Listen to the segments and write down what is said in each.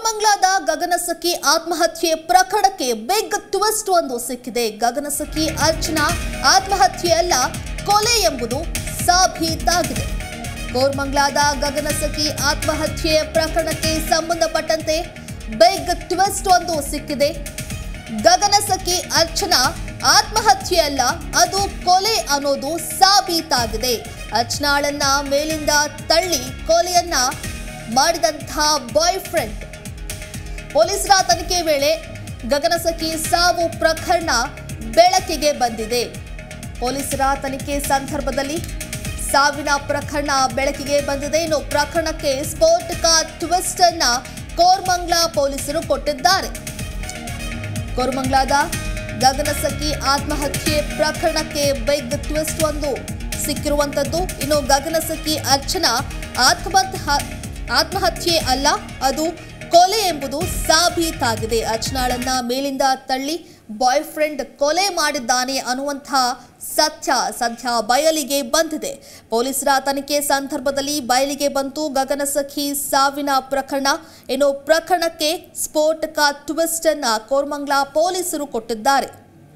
ಕೋರ್ಮಂಗ್ಲಾದ ಗಗನಸಖಿ ಆತ್ಮಹತ್ಯೆ ಪ್ರಕರಣಕ್ಕೆ big twist ಒಂದು ಸಿಕ್ಕಿದೆ ಗಗನಸಖಿ ಅರ್ಚನಾ ಆತ್ಮಹತ್ಯೆಯಲ್ಲ ಕೊಲೆ ಎಂಬುದು ಸಾಬೀತಾಗಿದೆ ಕೋರ್ಮಂಗ್ಲಾದ ಗಗನಸಖಿ ಆತ್ಮಹತ್ಯೆ ಪ್ರಕರಣಕ್ಕೆ ಸಂಬಂಧಪಟ್ಟಂತೆ ಬಿಗ್ ಟ್ವಿಸ್ಟ್ ಒಂದು ಸಿಕ್ಕಿದೆ ಗಗನಸಖಿ ಅರ್ಚನಾ ಆತ್ಮಹತ್ಯೆಯಲ್ಲ ಅದು ಕೊಲೆ ಅನ್ನೋದು ಸಾಬೀತಾಗಿದೆ ಅರ್ಚನಾಳನ್ನ ಮೇಲಿಂದ ತಳ್ಳಿ ಕೊಲೆಯನ್ನ ಮಾಡಿದಂತಹ ಬಾಯ್ ಫ್ರೆಂಡ್ ಪೊಲೀಸರ ತನಿಖೆ ವೇಳೆ ಗಗನಸಖಿ ಸಾವು ಪ್ರಕರಣ ಬೆಳಕಿಗೆ ಬಂದಿದೆ ಪೊಲೀಸರ ತನಿಖೆ ಸಂದರ್ಭದಲ್ಲಿ ಸಾವಿನ ಪ್ರಕರಣ ಬೆಳಕಿಗೆ ಬಂದಿದೆ ಇನ್ನು ಪ್ರಕರಣಕ್ಕೆ ಸ್ಫೋಟಕ ಟ್ವಿಸ್ಟ್ ಅನ್ನ ಕೋರ್ಮಂಗ್ಲಾ ಪೊಲೀಸರು ಕೊಟ್ಟಿದ್ದಾರೆ ಕೋರ್ಮಂಗ್ಲಾದ ಗಗನಸಖಿ ಆತ್ಮಹತ್ಯೆ ಪ್ರಕರಣಕ್ಕೆ ಬಿಗ್ ಟ್ವಿಸ್ಟ್ ಒಂದು ಸಿಕ್ಕಿರುವಂತದ್ದು ಇನ್ನು ಗಗನಸಖಿ ಅರ್ಚನಾ ಆತ್ಮಹತ್ಯ ಆತ್ಮಹತ್ಯೆ ಅಲ್ಲ ಅದು ಕೊಲೆ ಎಂಬುದು ಸಾಬೀತಾಗಿದೆ ಅರ್ಚನಾಳನ್ನ ಮೇಲಿಂದ ತಳ್ಳಿ ಬಾಯ್ ಫ್ರೆಂಡ್ ಕೊಲೆ ಮಾಡಿದ್ದಾನೆ ಅನ್ನುವಂಥ ಸತ್ಯ ಸದ್ಯ ಬಯಲಿಗೆ ಬಂದಿದೆ ಪೊಲೀಸರ ತನಿಖೆ ಸಂದರ್ಭದಲ್ಲಿ ಬಯಲಿಗೆ ಬಂತು ಗಗನಸಖಿ ಸಾವಿನ ಪ್ರಕರಣ ಇನ್ನು ಪ್ರಕರಣಕ್ಕೆ ಸ್ಫೋಟಕ ಟ್ವಿಸ್ಟ್ ಅನ್ನ ಕೋರ್ಮಂಗ್ಲಾ ಪೊಲೀಸರು ಕೊಟ್ಟಿದ್ದಾರೆ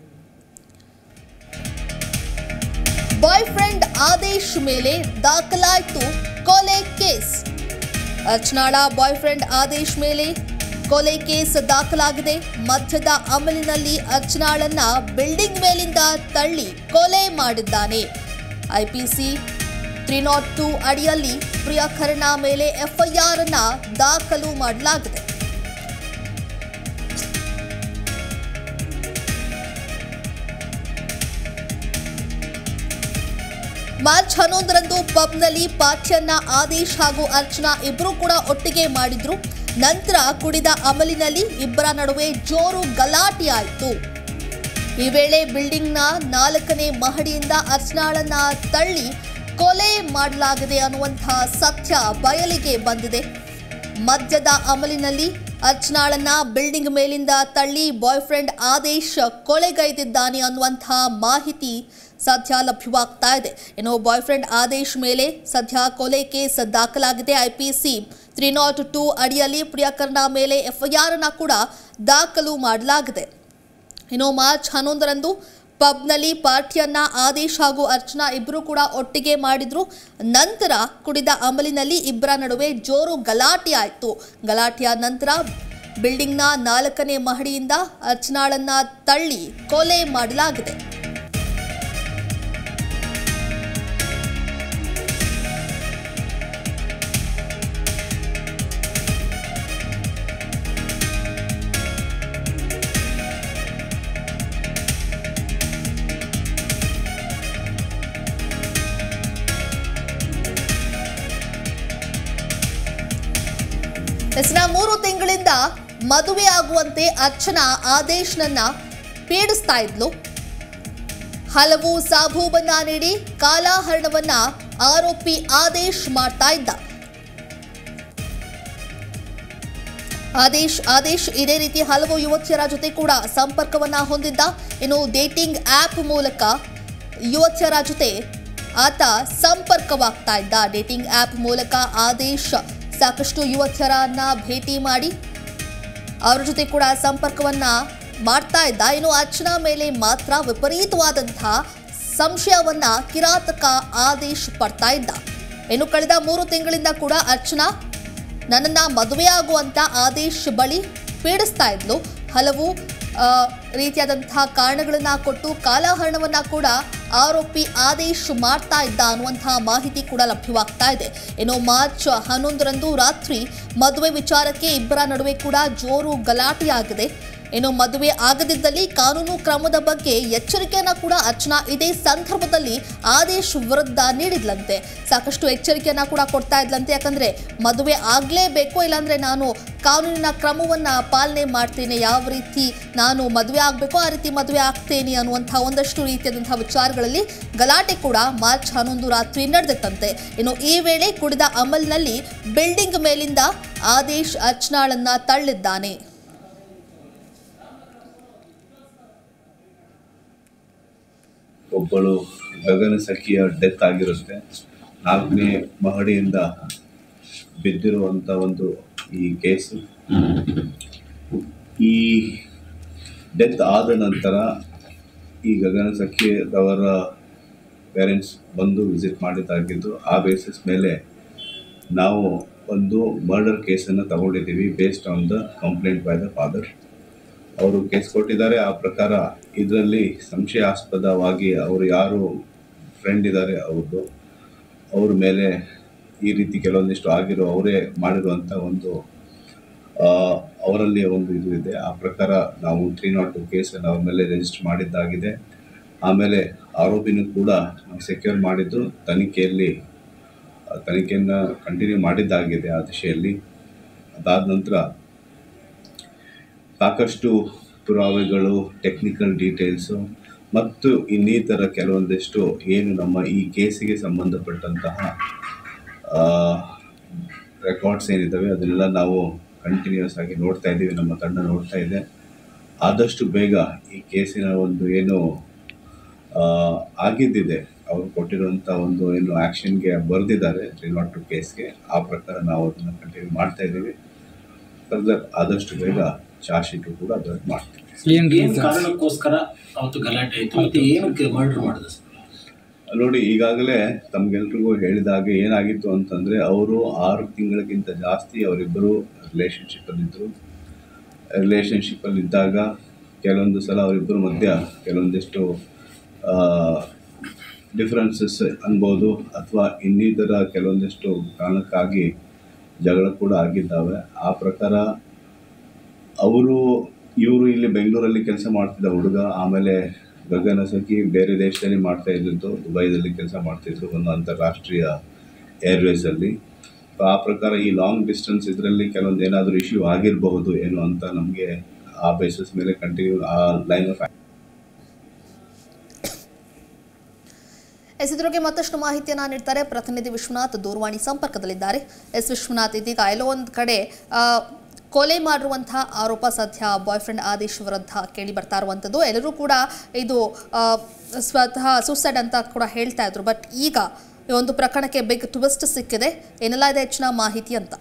ಬಾಯ್ ಫ್ರೆಂಡ್ ಆದೇಶ್ ಮೇಲೆ ದಾಖಲಾಯಿತು ಕೊಲೆ ಕೇಸ್ ಅರ್ಚನಾಳ ಬಾಯ್ ಫ್ರೆಂಡ್ ಆದೇಶ್ ಮೇಲೆ ಕೊಲೆ ಕೇಸ್ ದಾಖಲಾಗಿದೆ ಮಧ್ಯದ ಅಮಲಿನಲ್ಲಿ ಅರ್ಚನಾಳನ್ನ ಬಿಲ್ಡಿಂಗ್ ಮೇಲಿಂದ ತಳ್ಳಿ ಕೊಲೆ ಮಾಡಿದ್ದಾನೆ ಐಪಿಸಿ ತ್ರೀ ನಾಟ್ ಟೂ ಅಡಿಯಲ್ಲಿ ಪ್ರಿಯಕರಣ ಮೇಲೆ ಎಫ್ಐಆರ್ ಅನ್ನ ದಾಖಲು ಮಾಡಲಾಗಿದೆ ಮಾರ್ಚ್ ಹನ್ನೊಂದರಂದು ಪಬ್ನಲ್ಲಿ ಪಾಠ್ಯನ್ನ ಆದೇಶ್ ಹಾಗೂ ಅರ್ಚನಾ ಇಬ್ಬರು ಕೂಡ ಒಟ್ಟಿಗೆ ಮಾಡಿದ್ರು ನಂತರ ಕುಡಿದ ಅಮಲಿನಲ್ಲಿ ಇಬ್ಬರ ನಡುವೆ ಜೋರು ಗಲಾಟೆಯಾಯಿತು ಈ ವೇಳೆ ಬಿಲ್ಡಿಂಗ್ನ ನಾಲ್ಕನೇ ಮಹಡಿಯಿಂದ ಅರ್ಚನಾಳನ್ನ ತಳ್ಳಿ ಕೊಲೆ ಮಾಡಲಾಗಿದೆ ಅನ್ನುವಂತಹ ಸತ್ಯ ಬಯಲಿಗೆ ಬಂದಿದೆ ಮದ್ಯದ ಅಮಲಿನಲ್ಲಿ ಅರ್ಚನಾಳನ್ನ ಬಿಲ್ಡಿಂಗ್ ಮೇಲಿಂದ ತಳ್ಳಿ ಬಾಯ್ ಫ್ರೆಂಡ್ ಆದೇಶ್ ಕೊಲೆಗೈದಿದ್ದಾನೆ ಅನ್ನುವಂತಹ ಮಾಹಿತಿ ಸದ್ಯ ಲಭ್ಯವಾಗ್ತಾ ಇದೆ ಇನ್ನು ಬಾಯ್ ಫ್ರೆಂಡ್ ಆದೇಶ್ ಮೇಲೆ ಸದ್ಯ ಕೊಲೆ ಕೇಸ್ ದಾಖಲಾಗಿದೆ ಐಪಿಸಿ ತ್ರೀ ನಾಟ್ ಟೂ ಅಡಿಯಲ್ಲಿ ಪ್ರಿಯಕರಣ ಮೇಲೆ ಎಫ್ಐಆರ್ ಅನ್ನ ಕೂಡ ದಾಖಲು ಮಾಡಲಾಗಿದೆ ಇನ್ನು ಮಾರ್ಚ್ ಹನ್ನೊಂದರಂದು ಪಬ್ನಲ್ಲಿ ಪಾರ್ಟಿಯನ್ನ ಆದೇಶ್ ಹಾಗೂ ಅರ್ಚನಾ ಇಬ್ಬರು ಕೂಡ ಒಟ್ಟಿಗೆ ಮಾಡಿದ್ರು ನಂತರ ಕುಡಿದ ಅಮಲಿನಲ್ಲಿ ಇಬ್ಬರ ನಡುವೆ ಜೋರು ಗಲಾಟೆ ಆಯಿತು ಗಲಾಟೆಯ ನಂತರ ಬಿಲ್ಡಿಂಗ್ನ ನಾಲ್ಕನೇ ಮಹಡಿಯಿಂದ ಅರ್ಚನಾಳನ್ನ ತಳ್ಳಿ ಕೊಲೆ ಮಾಡಲಾಗಿದೆ ಎಸ್ನ ಮೂರು ತಿಂಗಳಿಂದ ಮದುವೆ ಆಗುವಂತೆ ಅರ್ಚನಾ ಆದೇಶ್ನನ್ನ ಪೀಡಿಸ್ತಾ ಇದ್ಲು ಹಲವು ಸಾಬೂಬನ್ನ ನೀಡಿ ಕಾಲಾಹರಣವನ್ನ ಆರೋಪಿ ಆದೇಶ್ ಮಾಡ್ತಾ ಇದ್ದ ಆದೇಶ್ ಆದೇಶ್ ಇದೇ ರೀತಿ ಹಲವು ಯುವತಿಯರ ಜೊತೆ ಕೂಡ ಸಂಪರ್ಕವನ್ನ ಹೊಂದಿದ್ದ ಇನ್ನು ಡೇಟಿಂಗ್ ಆಪ್ ಮೂಲಕ ಯುವತಿಯರ ಜೊತೆ ಆತ ಸಂಪರ್ಕವಾಗ್ತಾ ಇದ್ದ ಡೇಟಿಂಗ್ ಆಪ್ ಮೂಲಕ ಆದೇಶ್ ಸಾಕಷ್ಟು ಯುವತಿಯರನ್ನ ಭೇಟಿ ಮಾಡಿ ಅವರ ಜೊತೆ ಕೂಡ ಸಂಪರ್ಕವನ್ನ ಮಾಡ್ತಾ ಇದ್ದ ಇನ್ನು ಅರ್ಚನಾ ಮೇಲೆ ಮಾತ್ರ ವಿಪರೀತವಾದಂತಹ ಸಂಶಯವನ್ನ ಕಿರಾತಕ ಆದೇಶ್ ಪಡ್ತಾ ಇದ್ದ ಇನ್ನು ಕಳೆದ ಮೂರು ತಿಂಗಳಿಂದ ಕೂಡ ಅರ್ಚನಾ ನನ್ನನ್ನ ಮದುವೆಯಾಗುವಂತ ಆದೇಶ್ ಬಳಿ ಪೀಡಿಸ್ತಾ ಇದ್ಲು ಹಲವು ಆ, ರೀತಿಯಾದಂತಹ ಕಾರಣಗಳನ್ನ ಕೊಟ್ಟು ಕಾಲಹರಣವನ್ನ ಕೂಡ ಆರೋಪಿ ಆದೇಶ್ ಮಾಡ್ತಾ ಇದ್ದ ಅನ್ನುವಂತಹ ಮಾಹಿತಿ ಕೂಡ ಲಭ್ಯವಾಗ್ತಾ ಇದೆ ಇನ್ನು ಮಾರ್ಚ್ ಹನ್ನೊಂದರಂದು ರಾತ್ರಿ ಮದುವೆ ವಿಚಾರಕ್ಕೆ ಇಬ್ಬರ ನಡುವೆ ಕೂಡ ಜೋರು ಗಲಾಟೆಯಾಗಿದೆ ಇನ್ನು ಮದುವೆ ಆಗದಿದ್ದಲ್ಲಿ ಕಾನೂನು ಕ್ರಮದ ಬಗ್ಗೆ ಎಚ್ಚರಿಕೆಯನ್ನ ಕೂಡ ಅರ್ಚನಾ ಇದೇ ಸಂದರ್ಭದಲ್ಲಿ ಆದೇಶ್ ವಿರುದ್ಧ ನೀಡಿದ್ಲಂತೆ ಸಾಕಷ್ಟು ಎಚ್ಚರಿಕೆಯನ್ನ ಕೂಡ ಕೊಡ್ತಾ ಇದ್ಲಂತೆ ಯಾಕಂದ್ರೆ ಮದುವೆ ಆಗ್ಲೇಬೇಕು ಇಲ್ಲಾಂದ್ರೆ ನಾನು ಕಾನೂನಿನ ಕ್ರಮವನ್ನ ಪಾಲನೆ ಮಾಡ್ತೇನೆ ಯಾವ ರೀತಿ ನಾನು ಮದುವೆ ಆಗಬೇಕು ಆ ರೀತಿ ಮದುವೆ ಆಗ್ತೇನೆ ಅನ್ನುವಂತಹ ಒಂದಷ್ಟು ರೀತಿಯಾದಂತಹ ವಿಚಾರಗಳಲ್ಲಿ ಗಲಾಟೆ ಕೂಡ ಮಾರ್ಚ್ ಹನ್ನೊಂದು ರಾತ್ರಿ ನಡೆದಿತ್ತಂತೆ ಇನ್ನು ಈ ವೇಳೆ ಕುಡಿದ ಅಮಲ್ನಲ್ಲಿ ಬಿಲ್ಡಿಂಗ್ ಮೇಲಿಂದ ಆದೇಶ್ ಅರ್ಚನಾಳನ್ನ ತಳ್ಳಿದ್ದಾನೆ ಒಬ್ಬಳು ಗಗನ ಸಖಿಯ ಡೆತ್ ಆಗಿರುತ್ತೆ ನಾಲ್ಕನೇ ಮಹಡಿಯಿಂದ ಬಿದ್ದಿರುವಂಥ ಒಂದು ಈ ಕೇಸು ಈ ಡೆತ್ ಆದ ನಂತರ ಈ ಗಗನ ಸಖಿಯವರ ಪೇರೆಂಟ್ಸ್ ಬಂದು ವಿಸಿಟ್ ಮಾಡಿದ್ದಾಗಿದ್ದು ಆ ಬೇಸಿಸ್ ಮೇಲೆ ನಾವು ಒಂದು ಮರ್ಡರ್ ಕೇಸನ್ನು ತಗೊಂಡಿದ್ದೀವಿ based on the complaint by the father ಅವರು ಕೇಸ್ ಕೊಟ್ಟಿದ್ದಾರೆ ಆ ಪ್ರಕಾರ ಇದರಲ್ಲಿ ಸಂಶಯಾಸ್ಪದವಾಗಿ ಅವರು ಯಾರು ಫ್ರೆಂಡ್ ಇದ್ದಾರೆ ಅವ್ರದ್ದು ಅವ್ರ ಮೇಲೆ ಈ ರೀತಿ ಕೆಲವೊಂದಿಷ್ಟು ಆಗಿರೋ ಅವರೇ ಮಾಡಿರುವಂಥ ಒಂದು ಆ, ಅವರಲ್ಲಿ ಒಂದು ಇದು ಇದೆ ಆ ಪ್ರಕಾರ ನಾವು ತ್ರೀ ನಾಟ್ ಟು ಕೇಸನ್ನು ಅವ್ರ ಮೇಲೆ ರಿಜಿಸ್ಟರ್ ಮಾಡಿದ್ದಾಗಿದೆ ಆಮೇಲೆ ಆರೋಪಿನೂ ಕೂಡ ನಾವು ಸೆಕ್ಯೂರ್ ಮಾಡಿದ್ದು ತನಿಖೆಯಲ್ಲಿ ಆ, ತನಿಖೆಯನ್ನು ಕಂಟಿನ್ಯೂ ಮಾಡಿದ್ದಾಗಿದೆ ಆ ದಿಶೆಯಲ್ಲಿ ಅದಾದ ನಂತರ ಸಾಕಷ್ಟು ಪುರಾವೆಗಳು ಟೆಕ್ನಿಕಲ್ ಡೀಟೇಲ್ಸು ಮತ್ತು ಇನ್ನಿತರ ಕೆಲವೊಂದಿಷ್ಟು ಏನು ನಮ್ಮ ಈ ಕೇಸಿಗೆ ಸಂಬಂಧಪಟ್ಟಂತಹ ರೆಕಾರ್ಡ್ಸ್ ಏನಿದ್ದಾವೆ ಅದನ್ನೆಲ್ಲ ನಾವು ಕಂಟಿನ್ಯೂಸ್ ಆಗಿ ನೋಡ್ತಾ ಇದ್ದೀವಿ ನಮ್ಮ ತಂಡ ನೋಡ್ತಾ ಇದೆ ಆದಷ್ಟು ಬೇಗ ಈ ಕೇಸಿನ ಒಂದು ಏನು ಆ, ಆಗಿದ್ದಿದೆ ಅವರು ಕೊಟ್ಟಿರುವಂಥ ಒಂದು ಏನು ಆ್ಯಕ್ಷನ್ಗೆ ಬರೆದಿದ್ದಾರೆ ತ್ರೀ ನಾಟ್ ಟು ಕೇಸ್ಗೆ ಆ ಪ್ರಕಾರ ನಾವು ಅದನ್ನು ಕಂಟಿನ್ಯೂ ಮಾಡ್ತಾ ಇದ್ದೀವಿ ಫರ್ದರ್ ಆದಷ್ಟು ಬೇಗ ಚಾರ್ಜ್ ಶೀಟು ಕೂಡ ಅದನ್ನು ಮಾಡ್ತೀವಿ ಏನ್ ಏನ್ reasons? ಕಾರಣಕ್ಕೋಸ್ಕರ ಅವತ್ತು ಗಲಾಟೆ ಆಯ್ತು ಮತ್ತೆ ಏನಕ್ಕೆ ಮರ್ಡರ್ ಮಾಡಿದ ಸರ್ ನೋಡಿ ಈಗಾಗಲೇ ತಮ್ಗೆಲ್ರಿಗೂ ಹೇಳಿದಾಗೆ ಏನಾಗಿತ್ತು ಅಂತಂದರೆ ಅವರು ಆರು ತಿಂಗಳಿಗಿಂತ ಜಾಸ್ತಿ ಅವರಿಬ್ಬರು ರಿಲೇಷನ್ಶಿಪ್ಪಲ್ಲಿದ್ದರು ರಿಲೇಷನ್ಶಿಪ್ಪಲ್ಲಿ ಇದ್ದಾಗ ಕೆಲವೊಂದು ಸಲ ಅವರಿಬ್ಬರ ಮಧ್ಯ ಕೆಲವೊಂದಿಷ್ಟು ಡಿಫ್ರೆನ್ಸಸ್ ಅನ್ಬೋದು ಅಥವಾ ಇನ್ನಿತರ ಕೆಲವೊಂದಿಷ್ಟು ಕಾರಣಕ್ಕಾಗಿ ಜಗಳ ಕೂಡ ಆಗಿದ್ದಾವೆ ಆ ಪ್ರಕಾರ ಅವರು ಇವರು ಇಲ್ಲಿ ಬೆಂಗಳೂರಲ್ಲಿ ಕೆಲಸ ಮಾಡ್ತಿದ್ದ ಹುಡುಗ ಆಮೇಲೆ ಗಗನ ಸಖಿ ಬೇರೆ ದೇಶದಲ್ಲಿ ಮಾಡ್ತಾ ಇದ್ದಿದ್ದು ದುಬೈದಲ್ಲಿ ಕೆಲಸ ಮಾಡ್ತಿದ್ರು ಒಂದು ಅಂತಾರಾಷ್ಟ್ರೀಯ ಏರ್ವೇಸಲ್ಲಿ ಸೊ ಆ ಪ್ರಕಾರ ಈ ಲಾಂಗ್ ಡಿಸ್ಟೆನ್ಸ್ ಇದರಲ್ಲಿ ಕೆಲವೊಂದು ಏನಾದರೂ ಇಶ್ಯೂ ಆಗಿರಬಹುದು ಏನು ಅಂತ ನಮಗೆ ಆ ಬೇಸಿಸ್ ಮೇಲೆ ಕಂಟಿನ್ಯೂ ಆ ಲೈನ್ ಆಫ್ ಎಸ್ ಇದ್ರ ಬಗ್ಗೆ ಮತ್ತಷ್ಟು ಮಾಹಿತಿಯನ್ನ ನೀಡ್ತಾರೆ ಪ್ರತಿನಿಧಿ ವಿಶ್ವನಾಥ್ ದೂರವಾಣಿ ಸಂಪರ್ಕದಲ್ಲಿದ್ದಾರೆ ಎಸ್ ವಿಶ್ವನಾಥ್ ಇದೀಗ ಎಲ್ಲೋ ಒಂದು ಕಡೆ ಆ, ಕೊಲೆ ಮಾಡಿರುವಂತಹ ಆರೋಪ ಸದ್ಯ ಬಾಯ್ ಫ್ರೆಂಡ್ ಆದೇಶ್ ವಿರುದ್ಧ ಕೇಳಿ ಬರ್ತಾ ಇರುವಂಥದ್ದು ಎಲ್ಲರೂ ಕೂಡ ಇದು ಆ, ಸ್ವತಃ ಸೂಸೈಡ್ ಅಂತ ಕೂಡ ಹೇಳ್ತಾ ಇದ್ರು ಬಟ್ ಈಗ ಈ ಒಂದು ಪ್ರಕರಣಕ್ಕೆ ಬಿಗ್ ಟ್ವಿಸ್ಟ್ ಸಿಕ್ಕಿದೆ ಏನೆಲ್ಲ ಇದೆ ಹೆಚ್ಚಿನ ಮಾಹಿತಿ ಅಂತ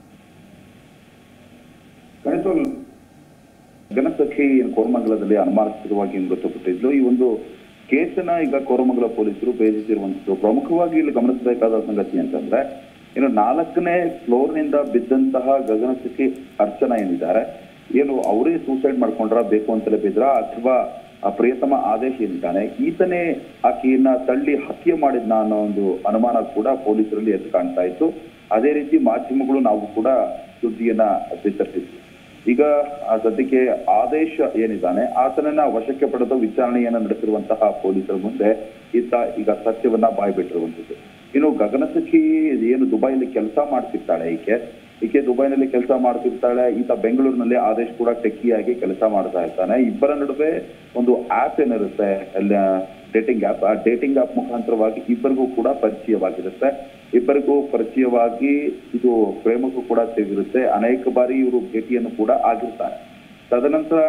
ಗಣೇಶ್ ಗಣಸಖಿ ಕೋರಮಂಗಲದಲ್ಲಿ ಅನುಮಾನಾಸ್ಪದವಾಗಿ ಮೃತಪಟ್ಟಿದ್ಲು ಈ ಒಂದು ಕೇಸನ್ನ ಈಗ ಕೋರಮಂಗಲ ಪೊಲೀಸರು ಭೇದಿಸಿರುವಂತದ್ದು ಪ್ರಮುಖವಾಗಿ ಇಲ್ಲಿ ಗಮನಿಸಬೇಕಾದ ಸಂಗತಿ ಅಂತಂದ್ರೆ ಏನು ನಾಲ್ಕನೇ ಫ್ಲೋರ್ನಿಂದ ಬಿದ್ದಂತಹ ಗಗನಸಖಿ ಅರ್ಚನಾ ಏನಿದ್ದಾರೆ ಏನು ಅವರೇ ಸೂಸೈಡ್ ಮಾಡ್ಕೊಂಡ್ರ ಬೇಕು ಅಂತಲೇ ಬಿದ್ರ ಅಥವಾ ಆ ಪ್ರಿಯತಮ ಆದೇಶ ಏನಿದ್ದಾನೆ ಈತನೇ ಆಕೆಯನ್ನ ತಳ್ಳಿ ಹತ್ಯೆ ಮಾಡಿದ್ನ ಅನ್ನೋ ಒಂದು ಅನುಮಾನ ಕೂಡ ಪೊಲೀಸರಲ್ಲಿ ಎದ್ದು ಕಾಣ್ತಾ ಇತ್ತು ಅದೇ ರೀತಿ ಮಾಧ್ಯಮಗಳು ನಾವು ಕೂಡ ಸುದ್ದಿಯನ್ನ ಬಿತ್ತರಿಸಿದ್ವಿ ಈಗ ಆ ಸದ್ಯಕ್ಕೆ ಆದೇಶ ಏನಿದ್ದಾನೆ ಆತನನ್ನ ವಶಕ್ಕೆ ಪಡೆದು ವಿಚಾರಣೆಯನ್ನ ನಡೆಸಿರುವಂತಹ ಪೊಲೀಸರ ಮುಂದೆ ಈತ ಈಗ ಸತ್ಯವನ್ನ ಬಾಯ್ಬಿಟ್ಟಿರುವಂತದ್ದು ಇನ್ನು ಗಗನಸಖಿ ಏನು ದುಬೈಲಿ ಕೆಲಸ ಮಾಡ್ತಿರ್ತಾಳೆ ಈಕೆ ಈಕೆ ದುಬೈನಲ್ಲಿ ಕೆಲಸ ಮಾಡ್ತಿರ್ತಾಳೆ ಈತ ಬೆಂಗಳೂರಿನಲ್ಲಿ ಆದೇಶ್ ಕೂಡ ಟೆಕ್ಕಿಯಾಗಿ ಕೆಲಸ ಮಾಡ್ತಾ ಇರ್ತಾನೆ ಇಬ್ಬರ ನಡುವೆ ಒಂದು ಆಪ್ ಏನಿರುತ್ತೆ ಡೇಟಿಂಗ್ ಆಪ್ ಆ ಡೇಟಿಂಗ್ ಆಪ್ ಮುಖಾಂತರವಾಗಿ ಇಬ್ಬರಿಗೂ ಕೂಡ ಪರಿಚಯವಾಗಿರುತ್ತೆ ಇಬ್ಬರಿಗೂ ಪರಿಚಯವಾಗಿ ಇದು ಪ್ರೇಮಕ್ಕೂ ಕೂಡ ಸೇರಿರುತ್ತೆ ಅನೇಕ ಬಾರಿ ಇವರು ಭೇಟಿಯನ್ನು ಕೂಡ ಆಗಿರ್ತಾರೆ ತದನಂತರ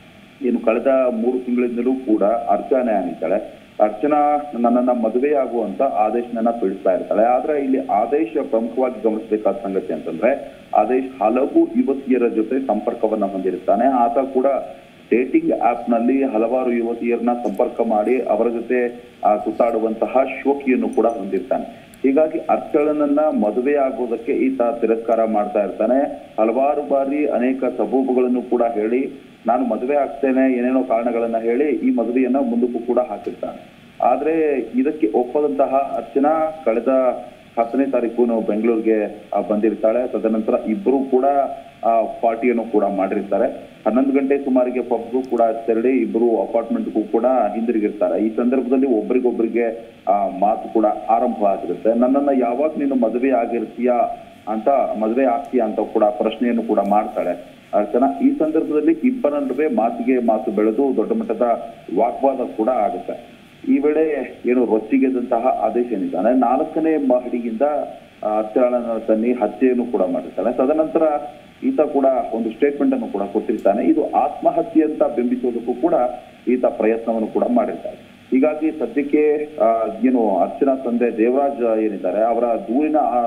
ಏನು ಕಳೆದ ಮೂರು ತಿಂಗಳಿಂದಲೂ ಕೂಡ ಅರ್ಚನೆ ಆಗಿದ್ದಾಳೆ ಅರ್ಚನಾ ನನ್ನನ್ನ ಮದುವೆ ಆಗುವಂತ ಆದೇಶನನ್ನ ಪೀಡಿಸ್ತಾ ಇರ್ತಾಳೆ ಆದ್ರೆ ಇಲ್ಲಿ ಆದೇಶ ಪ್ರಮುಖವಾಗಿ ಗಮನಿಸಬೇಕಾದ ಸಂಗತಿ ಅಂತಂದ್ರೆ ಆದೇಶ್ ಹಲವು ಯುವತಿಯರ ಜೊತೆ ಸಂಪರ್ಕವನ್ನ ಹೊಂದಿರ್ತಾನೆ ಆತ ಕೂಡ ಡೇಟಿಂಗ್ ಆಪ್ ನಲ್ಲಿ ಹಲವಾರು ಯುವತಿಯರನ್ನ ಸಂಪರ್ಕ ಮಾಡಿ ಅವರ ಜೊತೆ ಆ, ಸುತ್ತಾಡುವಂತಹ ಶೋಕಿಯನ್ನು ಕೂಡ ಹೊಂದಿರ್ತಾನೆ ಹೀಗಾಗಿ ಅರ್ಚಳನನ್ನ ಮದುವೆ ಆಗೋದಕ್ಕೆ ಈತ ತಿರಸ್ಕಾರ ಮಾಡ್ತಾ ಇರ್ತಾನೆ ಹಲವಾರು ಬಾರಿ ಅನೇಕ ಸಬೂಬುಗಳನ್ನು ಕೂಡ ಹೇಳಿ ನಾನು ಮದುವೆ ಆಗ್ತೇನೆ ಏನೇನೋ ಕಾರಣಗಳನ್ನ ಹೇಳಿ ಈ ಮದುವೆಯನ್ನ ಮುಂದಕ್ಕೂ ಕೂಡ ಹಾಕಿರ್ತಾನೆ ಆದ್ರೆ ಇದಕ್ಕೆ ಒಪ್ಪದಂತಹ ಅರ್ಚನಾ ಕಳೆದ ಹತ್ತನೇ ತಾರೀಕು ನಾವು ಬೆಂಗಳೂರಿಗೆ ಆ, ಬಂದಿರ್ತಾಳೆ ತದನಂತರ ಇಬ್ಬರು ಕೂಡ ಆ ಪಾರ್ಟಿಯನ್ನು ಕೂಡ ಮಾಡಿರ್ತಾರೆ ಹನ್ನೊಂದು ಗಂಟೆ ಸುಮಾರಿಗೆ ಪಬ್ಗೂ ಕೂಡ ತೆರಳಿ ಇಬ್ಬರು ಅಪಾರ್ಟ್ಮೆಂಟ್ಗೂ ಕೂಡ ಹಿಂದಿರುಗಿರ್ತಾರೆ ಈ ಸಂದರ್ಭದಲ್ಲಿ ಒಬ್ರಿಗೊಬ್ರಿಗೆ ಆ ಮಾತು ಕೂಡ ಆರಂಭ ಆಗಿರುತ್ತೆ ನನ್ನನ್ನ ಯಾವಾಗ ನೀನು ಮದುವೆ ಆಗಿರ್ತೀಯಾ ಅಂತ ಮದುವೆ ಆಗ್ತೀಯಾ ಅಂತ ಕೂಡ ಪ್ರಶ್ನೆಯನ್ನು ಕೂಡ ಮಾಡ್ತಾಳೆ ಅರ್ಚನಾ ಈ ಸಂದರ್ಭದಲ್ಲಿ ಇಬ್ಬರ ನಡುವೆ ಮಾತಿಗೆ ಮಾತು ಬೆಳೆದು ದೊಡ್ಡ ಮಟ್ಟದ ವಾಗ್ವಾದ ಕೂಡ ಆಗುತ್ತೆ ಈ ವೇಳೆ ಏನು ರೊಚ್ಚಿಗೆದಂತಹ ಆದೇಶ ಏನಿದ್ದಾನೆ ನಾಲ್ಕನೇ ಮಹಡಿಯಿಂದ ಆ, ಅರ್ಚಳನ ತನ್ನಿ ಹತ್ಯೆಯನ್ನು ಕೂಡ ಮಾಡಿರ್ತಾನೆ ತದನಂತರ ಈತ ಕೂಡ ಒಂದು ಸ್ಟೇಟ್ಮೆಂಟ್ ಅನ್ನು ಕೂಡ ಕೊಟ್ಟಿರ್ತಾನೆ ಇದು ಆತ್ಮಹತ್ಯೆ ಅಂತ ಬಿಂಬಿಸೋದಕ್ಕೂ ಕೂಡ ಈತ ಪ್ರಯತ್ನವನ್ನು ಕೂಡ ಮಾಡಿರ್ತಾರೆ ಹೀಗಾಗಿ ಸದ್ಯಕ್ಕೆ ಆ, ಏನು ಅರ್ಚನಾ ತಂದೆ ದೇವರಾಜ್ ಏನಿದ್ದಾರೆ ಅವರ ದೂರಿನ ಆ-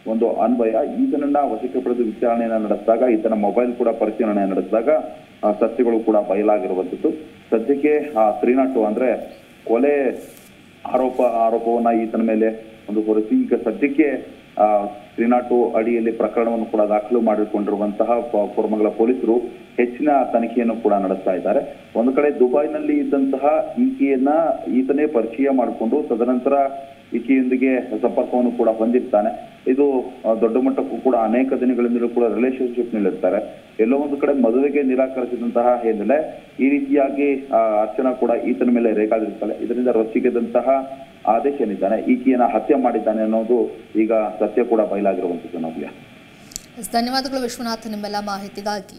ಒಂದು ಅನ್ವಯ ಈತನನ್ನ ವಶಕ್ಕೆ ಪಡೆದು ವಿಚಾರಣೆಯನ್ನ ನಡೆಸಿದಾಗ ಈತನ ಮೊಬೈಲ್ ಕೂಡ ಪರಿಶೀಲನೆ ನಡೆಸಿದಾಗ ಆ, ಸತ್ಯಗಳು ಕೂಡ ಬಯಲಾಗಿರುವಂತದ್ದು ಸದ್ಯಕ್ಕೆ ಆ ತ್ರೀ ನಾಟ್ ಅಂದ್ರೆ ಕೊಲೆ ಆರೋಪ ಆರೋಪವನ್ನ ಈತನ ಮೇಲೆ ಒಂದು ಹೊರಸಿ ಈಗ ಸದ್ಯಕ್ಕೆ ಆ ತ್ರೀ ನಾಟ್ ಅಡಿಯಲ್ಲಿ ಪ್ರಕರಣವನ್ನು ಕೂಡ ದಾಖಲು ಮಾಡಿಕೊಂಡಿರುವಂತಹ ಪ- ಕೋರಮಂಗಲ ಪೊಲೀಸರು ಹೆಚ್ಚಿನ ತನಿಖೆಯನ್ನು ಕೂಡ ನಡೆಸ್ತಾ ಇದ್ದಾರೆ ಒಂದು ಕಡೆ ದುಬೈನಲ್ಲಿ ಇದ್ದಂತಹ ಈಕೆಯನ್ನ ಈತನೇ ಪರಿಚಯ ಮಾಡಿಕೊಂಡು ತದನಂತರ ಈಕೆಯೊಂದಿಗೆ ಸಂಪರ್ಕವನ್ನು ಕೂಡ ಹೊಂದಿರ್ತಾನೆ ಇದು ಆ, ದೊಡ್ಡ ಮಟ್ಟಕ್ಕೂ ಕೂಡ ಅನೇಕ ದಿನಗಳಿಂದಲೂ ಕೂಡ ರಿಲೇಶನ್ಶಿಪ್ ನಲ್ಲಿರ್ತಾರೆ ಎಲ್ಲೋ ಒಂದು ಕಡೆ ಮದುವೆಗೆ ನಿರಾಕರಿಸಿದಂತಹ ಹಿನ್ನೆಲೆ ಈ ರೀತಿಯಾಗಿ ಆ, ಅರ್ಚನಾ ಕೂಡ ಈತನ ಮೇಲೆ ರೇಗಾದಿರ್ತಾಳೆ ಇದರಿಂದ ರೊಚ್ಚಿಗೆದಂತಹ ಆದೇಶ ಏನಿದ್ದಾನೆ ಈಕೆಯನ್ನ ಹತ್ಯೆ ಮಾಡಿದ್ದಾನೆ ಅನ್ನೋದು ಈಗ ಸತ್ಯ ಕೂಡ ಬಯಲಾಗಿರುವಂತದ್ದು ನವ್ಯ ಎಸ್, ಧನ್ಯವಾದಗಳು ವಿಶ್ವನಾಥ್ ನಿಮ್ಮೆಲ್ಲ ಮಾಹಿತಿಗಾಗಿ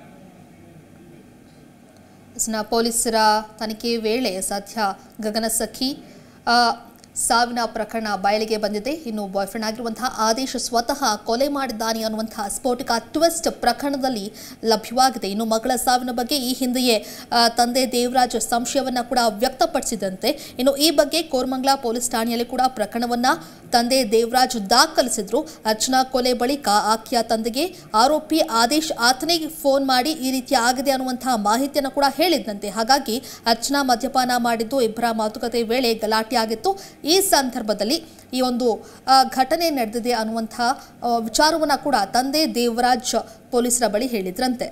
ಎಸ್, ನ ಪೊಲೀಸರ ತನಿಖೆ ವೇಳೆ ಸದ್ಯ ಗಗನ ಸಖಿ ಆ, ಸಾವಿನ ಪ್ರಕರಣ ಬಯಲಿಗೆ ಬಂದಿದೆ ಇನ್ನು ಬಾಯ್ ಫ್ರೆಂಡ್ ಆಗಿರುವಂತಹ ಆದೇಶ್ ಸ್ವತಃ ಕೊಲೆ ಮಾಡಿದ್ದಾನೆ ಅನ್ನುವಂತಹ ಸ್ಫೋಟಕ ಟ್ವಿಸ್ಟ್ ಪ್ರಕರಣದಲ್ಲಿ ಲಭ್ಯವಾಗಿದೆ ಇನ್ನು ಮಗಳ ಸಾವಿನ ಬಗ್ಗೆ ಈ ಹಿಂದೆಯೇ ಆ, ತಂದೆ ದೇವರಾಜ್ ಸಂಶಯವನ್ನ ಕೂಡ ವ್ಯಕ್ತಪಡಿಸಿದಂತೆ ಇನ್ನು ಈ ಬಗ್ಗೆ ಕೋರ್ಮಂಗ್ಲಾ ಪೊಲೀಸ್ ಠಾಣೆಯಲ್ಲಿ ಕೂಡ ಪ್ರಕರಣವನ್ನ ತಂದೆ ದೇವರಾಜ್ ದಾಖಲಿಸಿದ್ರು ಅರ್ಚನಾ ಕೊಲೆ ಬಳಿಕ ಆಕೆಯ ತಂದೆಗೆ ಆರೋಪಿ ಆದೇಶ್ ಆತನಿಗೆ ಫೋನ್ ಮಾಡಿ ಈ ರೀತಿ ಆಗಿದೆ ಅನ್ನುವಂತಹ ಮಾಹಿತಿಯನ್ನು ಕೂಡ ಹೇಳಿದ್ದಂತೆ ಹಾಗಾಗಿ ಅರ್ಚನಾ ಮದ್ಯಪಾನ ಮಾಡಿದ್ದು ಇಬ್ಬರ ಮಾತುಕತೆ ವೇಳೆ ಗಲಾಟೆ ಆಗಿತ್ತು ಈ ಸಂದರ್ಭದಲ್ಲಿ ಈ ಒಂದು ಆ, ಘಟನೆ ನಡೆದಿದೆ ಅನ್ನುವಂತಹ ಆ, ವಿಚಾರವನ್ನ ಕೂಡ ತಂದೆ ದೇವರಾಜ್ ಪೊಲೀಸರ ಬಳಿ ಹೇಳಿದ್ರಂತೆ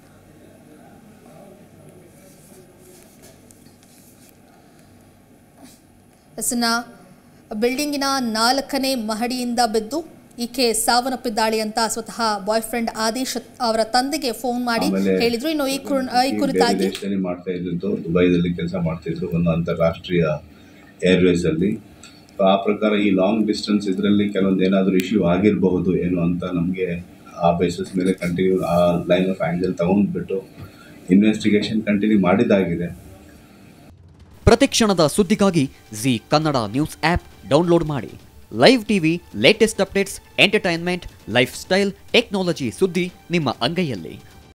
ಎಸ್ನ ಬಿಲ್ಡಿಂಗಿನ ನಾಲ್ಕನೇ ಮಹಡಿಯಿಂದ ಬಿದ್ದು ಈಕೆ ಸಾವನ್ನಪ್ಪಿದ್ದಾಳೆ ಅಂತ ಸ್ವತಃ ಬಾಯ್ ಫ್ರೆಂಡ್ ಆದೇಶ್ ಅವರ ತಂದೆಗೆ ಫೋನ್ ಮಾಡಿ ಆಮೇಲೆ ಹೇಳಿದ್ರು ಇನ್ನು ಈ ಕುರ್- ಈ ಬೇರೆ ಕುರಿತಾಗಿ ದೇಶದಲ್ಲಿ ಮಾಡ್ತಾ ಇದ್ದದ್ದು ದುಬೈದಲ್ಲಿ ಕೆಲಸ ಮಾಡ್ತಿದ್ರು ಒಂದು ಅಂತಾರಾಷ್ಟ್ರೀಯ ಏರ್ವೇಸ್ ಅಲ್ಲಿ So ಆ ಪ್ರಕಾರ ಈ ಲಾಂಗ್ ಡಿಸ್ಟೆನ್ಸ್ ಇದರಲ್ಲಿ ಕೆಲವೊಂದು ಏನಾದರೂ ಇಶ್ಯೂ ಆಗಿರಬಹುದು ಏನು ಅಂತ ನಮಗೆ ಆ ಬೇಸಿಸ್ ಮೇಲೆ ಕಂಟಿನ್ಯೂ ಆ ಲೈನ್ ಆಫ್ ಆ್ಯಂಗಲ್ ತಗೊಂಡ್ಬಿಟ್ಟು ಇನ್ವೆಸ್ಟಿಗೇಷನ್ ಕಂಟಿನ್ಯೂ ಮಾಡಿದ್ದಾಗಿದೆ ಪ್ರತಿಕ್ಷಣದ ಸುದ್ದಿಗಾಗಿ Zee Kannada news app download ಮಾಡಿ live TV latest updates entertainment lifestyle technology ಸುದ್ದಿ ನಿಮ್ಮ ಅಂಗೈಯಲ್ಲಿ